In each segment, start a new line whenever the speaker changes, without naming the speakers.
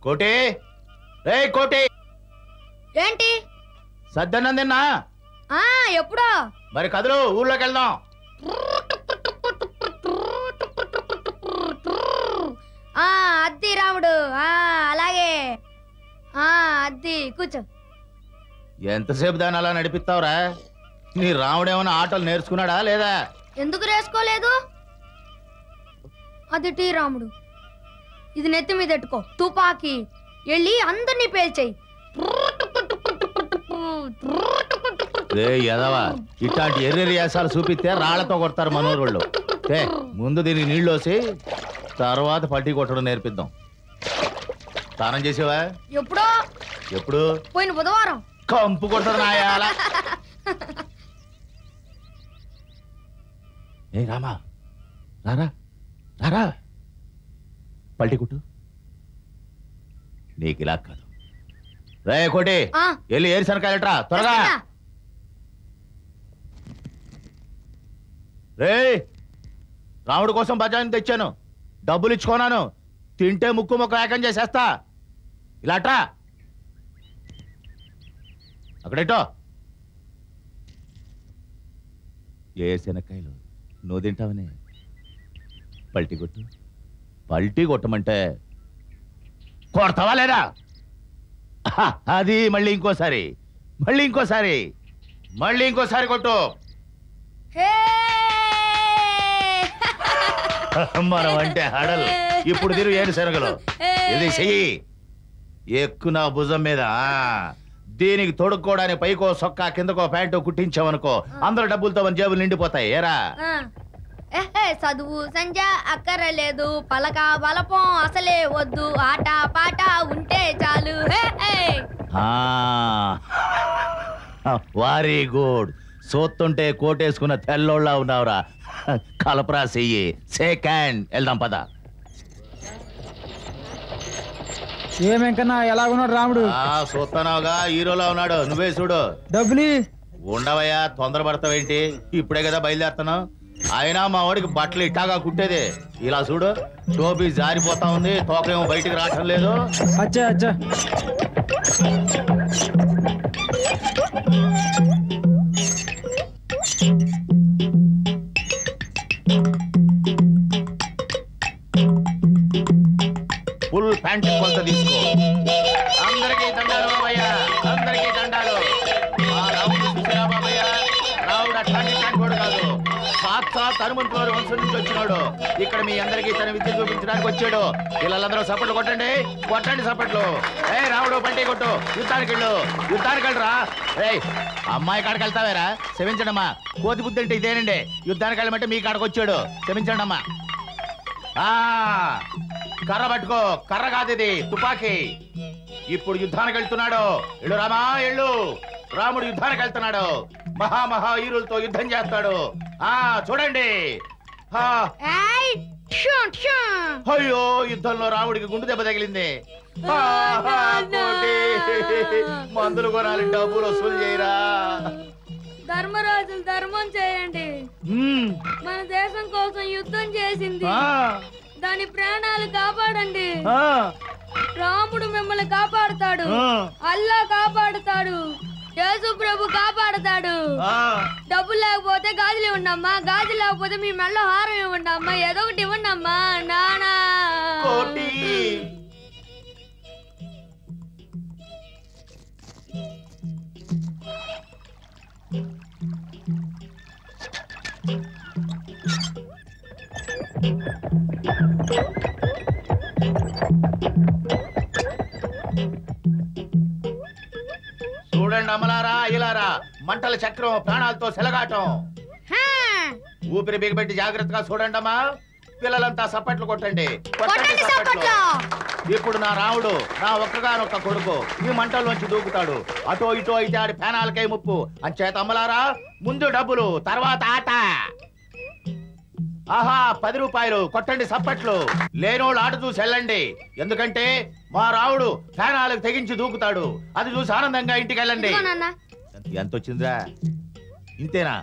కోటి రే కోటి
ఏంటి
సద్దన్నం తిన్నా
ఆ ఎప్పుడో
మరి కదులు ఊళ్ళోకి వెళ్దాం
ఆ అద్ది రాముడు ఆ అలాగే ఆ అద్ది కూర్చో
ఎంతసేపు దాన్ని అలా నడిపిస్తావురా నీ రాముడేమన్నా ఆటలు నేర్చుకున్నాడా లేదా
ఎందుకు రేసుకోలేదు అది టీ రాముడు ఇది నెత్తి మీద ఎట్టుకో తుపాకీ వెళ్ళి అందరినీ పేల్చేయి
రే ఎదవా ఇట్లాంటి ఎర్రెరి వేసాలు చూపిస్తే రాళ్లతో కొడతారు మనోరుళ్ళు ఏ ముందు దీనికి నీళ్ళు వచ్చి తర్వాత పట్టి కొట్టడం నేర్పిద్దాం స్నానం చేసేవా
ఎప్పుడో
ఎప్పుడు
పోయిన బుధవారం
కంపు కొడతారు నాయాల ఏ రామా రారా రారా పల్టి కుట్టు నీకు ఇలా కాదు రే కోటి
ఆ
వెళ్ళి ఏరిసనకాయలట్రా త్వరగా
వస్తున్నా.
రే రాముడి కోసం బజార్ని తెచ్చాను డబ్బులు ఇచ్చుకోనాను తింటే ముక్కు ముక్కు ఏకం చేసేస్తా ఇలాట్రా అక్కడెట్టో ఏ శనక్కాయలు నువ్వు తింటావని పల్టీ కొట్టు పల్టీ కొట్టమంటే కొడతావా లేదా ఆహా, అది మళ్ళీ ఇంకోసారి మళ్ళీ ఇంకోసారి మళ్ళీ ఇంకోసారి కొట్టు
హే!
మనం అంటే హడలు ఇప్పుడు తిరుగు ఏడు శనగలు ఇది చెయ్యి ఎక్కు నా భుజం మీద ఆ. దీనికి తొడుక్కోవడానికి పైకో సొక్కా కిందకో ప్యాంటు కుట్టించామనుకో అందరు డబ్బులతో మన జేబులు నిండిపోతాయి ఏరా
ఆ. ఎహే, చదువు సంజ అక్కరలేదు పలక బలపం అసలే వద్దు ఆట పాట ఉంటే చాలు హే, హే.
వారీ గుడ్ సోత్తుంటే కోటేసుకున్న తెల్లోళ్ళ ఉన్నావురా కలపరా చెయ్యి సెకండ్ వెళ్దాం పద
ఏమేంకన్నా ఎలా ఉన్నాడు రాముడు
ఆ చూస్తున్నావుగా హీరోలా ఉన్నాడు నువ్వే చూడు
డబ్బులి
ఉండవయ్యా తొందరపడతావేంటి ఇప్పుడే కదా బయలుదేరుతున్నావు అయినా మా వాడికి బట్టలు ఇట్టాగా కుట్టేదే ఇలా చూడు టోపీ జారిపోతా ఉంది తోకేమో బయటికి రావటం లేదు
అచ్చా అచ్చా
ఫుల్ ప్యాంట్ కొంత తీసుకో అందరికీ దండాలు బాబయ్య అందరికీ దండాలు ఆ రావుడు చూసారా బాబయ్య రావుడు అట్లాంటి కూడా కాదు సాక్షాత్ హనుమంతుల వంశం నుంచి వచ్చినాడు ఇక్కడ మీ అందరికీ తన విద్య చూపించడానికి వచ్చాడు పిల్లలందరూ సపట్లు కొట్టండి కొట్టండి సపట్లు ఏ రావుడు పంటి కొట్టు యుద్ధానికి వెళ్ళు యుద్ధానికి వెళ్ళరా ఏయ్ అమ్మాయి కాడికి వెళ్తావేరా క్షమించండి అమ్మా కోతి బుద్ధి అంటే ఇదేనండి యుద్ధానికి వెళ్ళమంటే మీ కాడికి వచ్చాడు క్షమించండి అమ్మా ఆ కర్ర పట్టుకో కర్ర కాదు ఇది తుపాకీ ఇప్పుడు యుద్ధానికి వెళ్తున్నాడు ఎళ్ళు రామా ఎళ్ళు రాముడు యుద్ధానికి వెళ్తున్నాడు మహా మహా హీరులతో యుద్ధం చేస్తాడు ఆ చూడండి ఆ,
ఏయ్, షూ, షూ.
అయ్యో యుద్ధంలో రాముడికి గుండు దెబ్బ తగిలింది ఆ, ఆ, కోటి. మందులు కొనాలి డబ్బులు వసూలు చేయరా
ధర్మరాజులు ధర్మం చేయండి
మ్మ్.
మన దేశం కోసం యుద్ధం చేసింది
ఆ,
దాని ప్రాణాలు కాపాడండి
ఆ,
రాముడు మిమ్మల్ని కాపాడుతాడు
ఆ,
అల్లా కాపాడుతాడు యేసు ప్రభు కాపాడుతాడు
ఆ.
డబ్బులు లేకపోతే గాజులు ఇవ్వండమ్మా గాజులు లేకపోతే మీ మెల్ల హారం ఇవ్వండి అమ్మా ఏదో ఒకటి ఇవ్వండి అమ్మా నానా
కోటి చూడండి అమలారా ఇలారా మంటల చక్రం ప్రాణాలతో సెలగాటం
హా,
ఊపిరి బిగబెట్టి జాగ్రత్తగా చూడండి అమ్మా పిల్లలంతా సప్పట్లు కొట్టండి కొట్టండి
కొట్టండి
సప్పట్లు
సప్పట్లో
ఇప్పుడు నా రాముడు నా ఒక్కగానొక్క కొడుకు ఈ మంటల్లోంచి దూకుతాడు అటో ఇటో అయితే ఆడి పేనాలకై ముప్పు అంచేత అమ్మలారా ముందు డబ్బులు తర్వాత ఆట ఆహా పది రూపాయలు కొట్టండి సప్పట్లు లేనోళ్ళు ఆట చూసి వెళ్ళండి ఎందుకంటే మా రావుడు పేనాలకు తెగించి దూకుతాడు అది చూసి ఆనందంగా ఇంటికి వెళ్ళండి
ఇదిగో నాన్న
ఎంత వచ్చిందిరా ఇంతేనా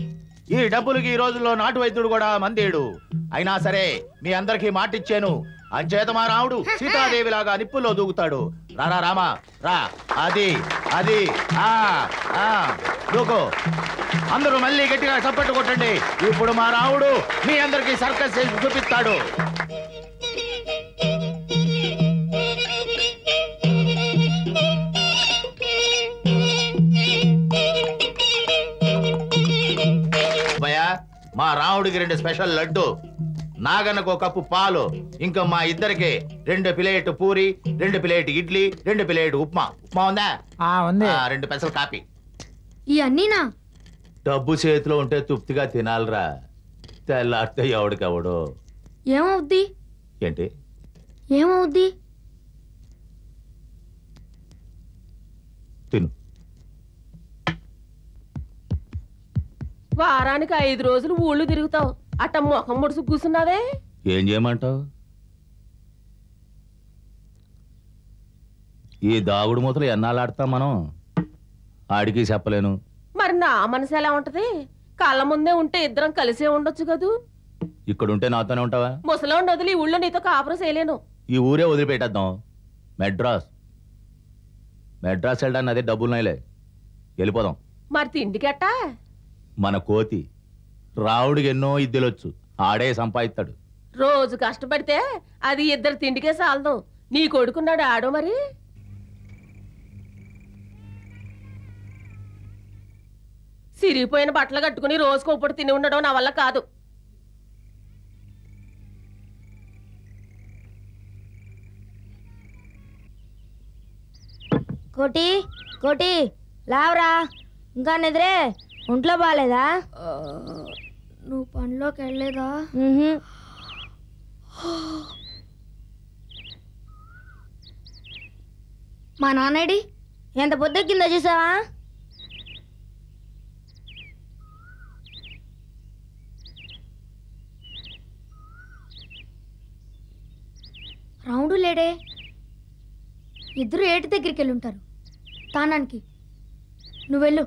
ఈ డబ్బులకి ఈ రోజుల్లో నాటు వైద్యుడు కూడా మందేడు అయినా సరే మీ అందరికీ మాటిచ్చాను అంచేత మా రాముడు సీతాదేవిలాగా నిప్పుల్లో దూకుతాడు రారా రామా రా అది అది ఆ ఆ దూకు అందరూ మళ్ళీ గట్టిగా చప్పట్టు కొట్టండి ఇప్పుడు మా రాముడు మీ అందరికి సర్కస్ చేసి చూపిస్తాడు భయ మా రాముడికి రెండు స్పెషల్ లడ్డు నాగన్నకు ఒక కప్పు పాలు ఇంకా మా ఇద్దరికి రెండు ప్లేట్ పూరి రెండు ప్లేట్ ఇడ్లీ రెండు ప్లేట్ ఉప్మా ఉప్మా ఉందా
ఆ ఉంది
ఆ, రెండు పెసలు కాపీ
ఈ అన్నీనా
డబ్బు చేతిలో ఉంటే తృప్తిగా తినాలిరా తెల్లారితే ఎవడికెవడు
ఏమవుద్ది
ఏంటి
ఏమవుద్ది
తిను
వారానికి ఐదు రోజులు ఊళ్ళు తిరుగుతావు అట్ట ముఖం ముడుసు కూర్చున్నావే
ఏం చేయమంటావు ఈ దాగుడు మూతలు ఎన్నాళ్ళాడతాం మనం ఆడికి చెప్పలేను
మరి నా మనసు ఎలా ఉంటది కళ్ళ ముందే ఉంటే ఇద్దరం కలిసే ఉండొచ్చు కదూ
ఇక్కడ ఉంటే నాతోనే ఉంటావా
ముసలోండి వదిలి ఈ ఊళ్ళో నీతో కాపురం చేయలేను
ఈ ఊరే వదిలిపెట్టేద్దాం మెడ్రాస్ మెడ్రాస్ వెళ్ళడానికి అదే డబ్బులు నాయలే వెళ్ళిపోదాం
మరి తిండికెట్టా
మన కోతి రావుడికి ఎన్నో ఇద్దెలొచ్చు ఆడే సంపాదిస్తాడు
రోజు కష్టపడితే అది ఇద్దరు తిండికే సాలదు నీ కొడుకున్నాడు ఆడో మరి సిరిగిపోయిన బట్టలు కట్టుకుని రోజుకోప్పుడు తిని ఉండడం నా వల్ల కాదు
కోటి కోటి లావరా ఇంకా నిద్రే ఒంట్లో బాగాలేదా నువ్వు పనిలోకి వెళ్ళలేదా మా నాన్నడి ఎంత పొద్దెక్కిందో చూసావా రౌండు లేడే ఇద్దరు ఏటి దగ్గరికి వెళ్ళి ఉంటారు తానానికి నువ్వు వెళ్ళు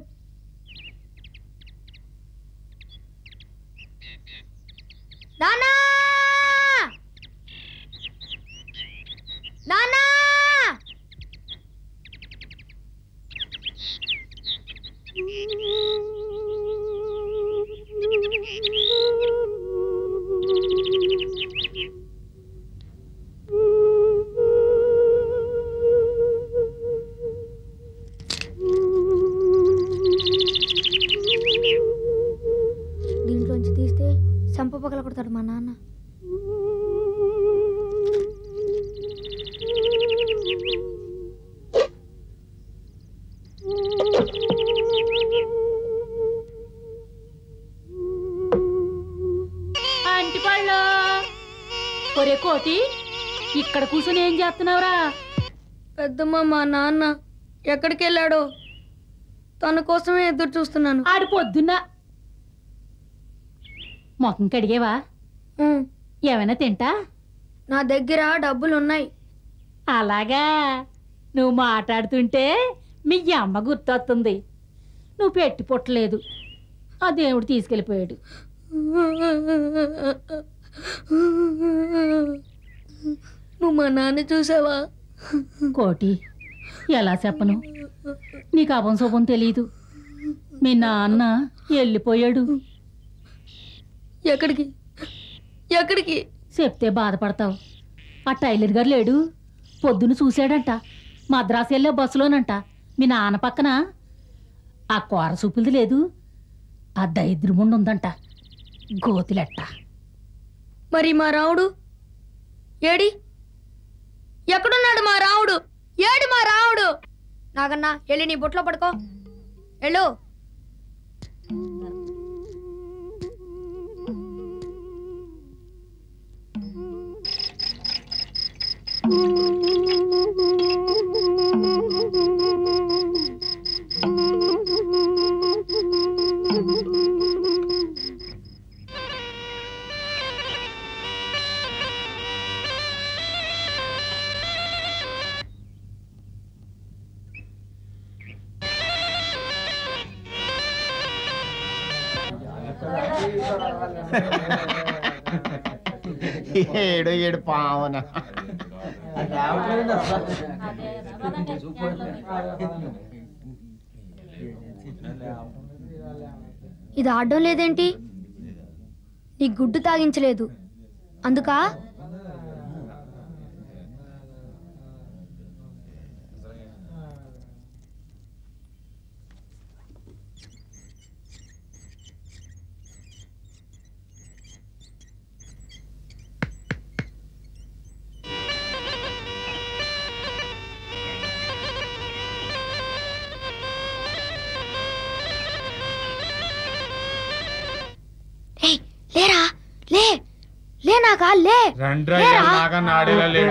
నానా నానా దీంట్లోంచి తీస్తే సంప పగల కొడతాడు మా నాన్న
అంటి పళ్ళు ఒరే కోటి ఇక్కడ కూర్చొని ఏం చేస్తున్నావురా
పెద్దమ్మ మా నాన్న ఎక్కడికి వెళ్ళాడో తన కోసమే ఎదురు చూస్తున్నాను
ఆడు పొద్దున్న మొఖం కడిగేవా
ఉమ్,
ఏమైనా తింటా
నా దగ్గర డబ్బులు ఉన్నాయి
అలాగా నువ్వు మాట్లాడుతుంటే మీ అమ్మ గుర్తొస్తుంది నువ్వు పెట్టి పుట్టలేదు ఆ దేవుడు తీసుకెళ్ళిపోయాడు
నువ్వు మా నాన్న చూసావా
కోటి ఎలా చెప్పను నీకు అపం శుభం తెలీదు మీ నాన్న వెళ్ళిపోయాడు
ఎక్కడికి ఎక్కడికి
చెప్తే బాధపడతావు ఆ టైలర్ గారు లేడు పొద్దున చూశాడంట మద్రాసు వెళ్ళే బస్సులోనంట మీ నాన్న పక్కన ఆ కూర చూపులది లేదు ఆ దరిద్రముండు ఉందంట గోతిలెట్ట
మరి మా రావుడు ఏడి ఎక్కడున్నాడు మా రావుడు ఏడి మా రావుడు నాగన్నా వెళ్ళి నీ బొట్లో పడుకో వెళ్ళు
ఏడు ఏడు పావన
ఇది ఆడడం లేదేంటి నీ గుడ్డు తాగించలేదు అందుకా ఏయ్, లేరా లే లే నాకా లే లేరా?
నాడేలా లేడు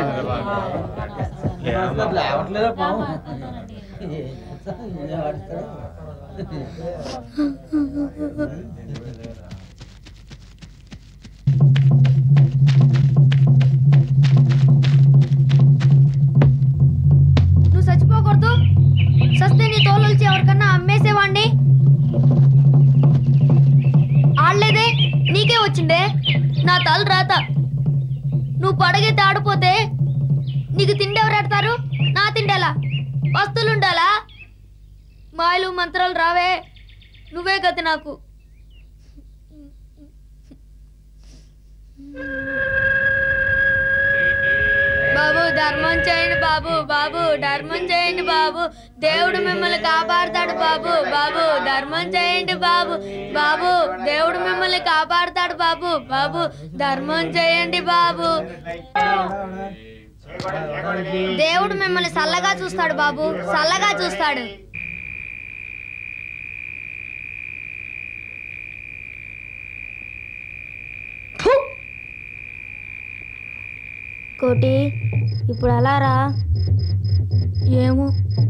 నువ్వు చచ్చిపోకూడదు సస్తే నీ తోలొలిచి ఎవరికన్నా అమ్మేసేవాణ్ణి ఆడలేదే నీకే వచ్చిందే నా తల రాత నువ్వు పడగెత్తి ఆడిపోతే నీకు తిండి ఎవరు పెడతారు నా తిండేలా వస్తువులు ఉండాలా మాయలు మంత్రాలు రావే నువ్వే గతి నాకు బాబు ధర్మం చేయండి బాబు బాబు ధర్మం చేయండి బాబు దేవుడు మిమ్మల్ని కాపాడుతాడు బాబు బాబు ధర్మం చేయండి బాబు బాబు దేవుడు మిమ్మల్ని కాపాడుతాడు బాబు బాబు ధర్మం చేయండి బాబు దేవుడు మిమ్మల్ని చల్లగా చూస్తాడు బాబు చల్లగా చూస్తాడు ఫు! కోటి ఇప్పుడు ఎలా రా ఏమో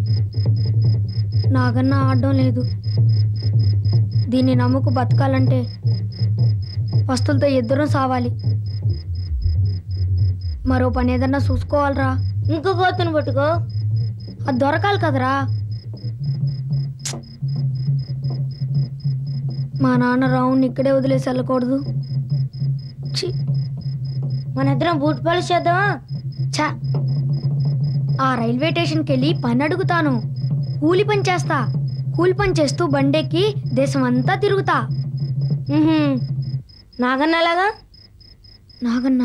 నాకన్నా ఆడడం లేదు దీన్ని నమ్ముకు బతకాలంటే వస్తువులతో ఇద్దరం సావాలి మరో పని ఏదన్నా చూసుకోవాలరా ఇంకో కోతుని పట్టుకో అది దొరకాలి కదరా మా నాన్న రావుని ఇక్కడే వదిలేసి వెళ్ళకూడదు ఛీ మన ఇద్దరం బూట్ పాలిష్ చేద్దామా ఛా ఆ రైల్వే స్టేషన్కి వెళ్ళి పని అడుగుతాను కూలి పని చేస్తా కూలి పని చేస్తూ బండెక్కి దేశం అంతా తిరుగుతా నాగన్న ఎలాగా నాగన్న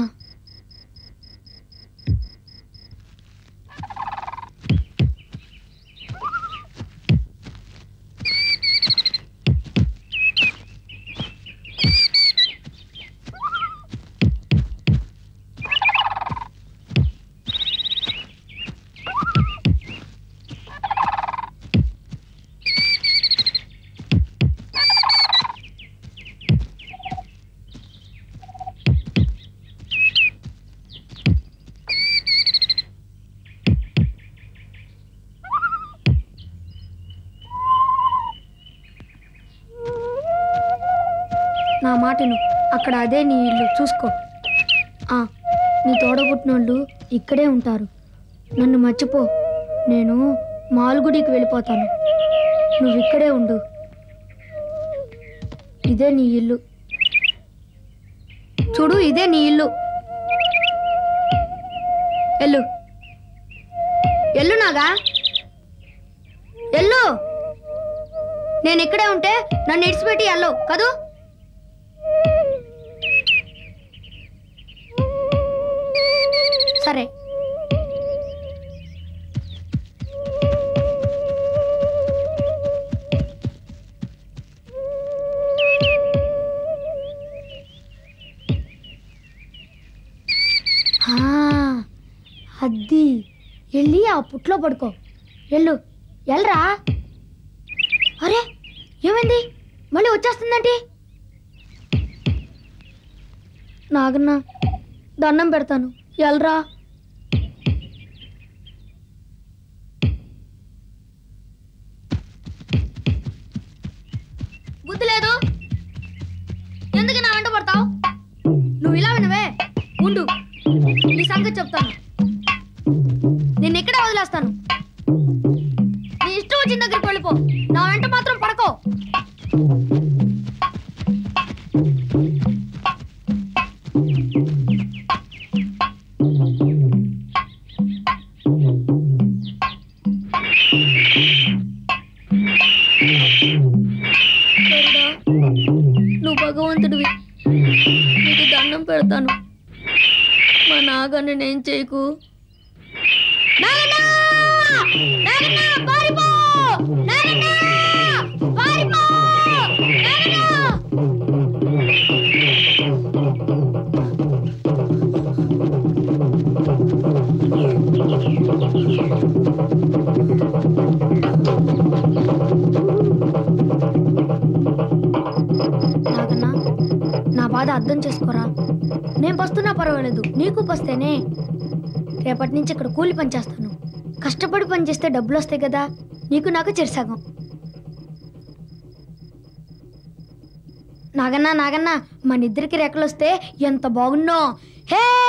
నా మాటను అక్కడ అదే నీ ఇల్లు చూసుకో ఆ, నీ తోడబుట్టినోళ్ళు ఇక్కడే ఉంటారు నన్ను మర్చిపో నేను మాల్గుడికి వెళ్ళిపోతాను నువ్వు ఇక్కడే ఉండు ఇదే నీ ఇల్లు చూడు ఇదే నీ ఇల్లు ఎల్లు ఎల్లు నాగా ఎల్లు నేను ఇక్కడే ఉంటే నన్ను ఇడిచిపెట్టి వెళ్ళవు కదూ సరే ఆ, అద్ది వెళ్ళి ఆ పుట్లో పడుకో వెళ్ళు వెళ్ళరా అరే ఏమైంది మళ్ళీ వచ్చేస్తుందంటే నాగన్న దండం పెడతాను ఎల్రా బుద్ధి లేదు ఎందుకు నా వెంట పడతావు నువ్వు ఇలా వినవే ఉండు నీ సంగతి చెప్తాను నేను ఇక్కడే వదిలేస్తాను నీ ఇష్టం వచ్చిన దగ్గరికి వెళ్ళిపో నా వెంట మాత్రం పడకో గరుడా, నువ్వు భగవంతుడివి నీకు దండం పెడతాను మా నాగన్న నేను చేయకు నాగన్నా! నాగన్నా, పారిపో! నాగన్నా! పారిపో! నాగన్నా! నాగన్నా నా బాధ అర్థం చేసుకోరా నేను పస్తున్నా పర్వాలేదు నీకు పస్తేనే రేపటి నుంచి ఇక్కడ కూలి పని చేస్తాను కష్టపడి పని చేస్తే డబ్బులు వస్తాయి కదా నీకు నాకు చెరిసగం నాగన్నా నాగన్నా మన ఇద్దరికి రెక్కలు వస్తే ఎంత బాగున్నో హే